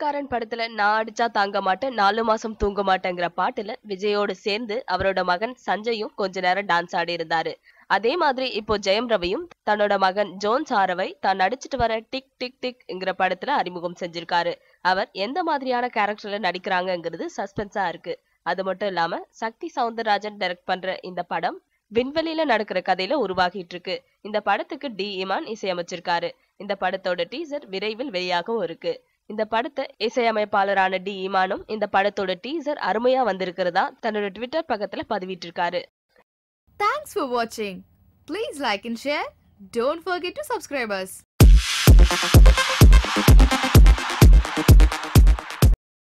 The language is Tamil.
கெட்டிக்காரன் படத்துல நான் அடிச்சா தாங்க மாட்டேன் நாலு மாசம் தூங்க மாட்டேங்கிற பாட்டுல விஜயோடு சேர்ந்து அவரோட மகன் சஞ்சயும் கொஞ்ச நேரம் டான்ஸ் ஆடி இருந்தாரு அதே மாதிரி இப்போ ஜெயம் ரவியும் தன்னோட மகன் ஜோன் சாரவை தான் நடிச்சிட்டு வர டிக் டிக் டிக்ங்கிற படத்துல அறிமுகம் செஞ்சிருக்காரு அவர் எந்த மாதிரியான கேரக்டர்ல நடிக்கிறாங்கங்கிறது சஸ்பென்ஸா இருக்கு அது மட்டும் இல்லாம சக்தி சவுந்தரராஜன் டைரக்ட் பண்ற இந்த படம் விண்வெளியில நடக்கிற கதையில உருவாகிட்டு இருக்கு இந்த படத்துக்கு டி இமான் இசையமைச்சிருக்காரு இந்த படத்தோட டீசர் விரைவில் வெளியாகவும் இருக்கு இந்த படத்தை இசையமைப்பாளரான டி இமானும் இந்த படத்தோட டீசர் அருமையா வந்திருக்கிறதா தன்னோட ட்விட்டர் பக்கத்துல பதிவிட்டிருக்காரு Thanks for watching. Please like and share. Don't forget to subscribe us.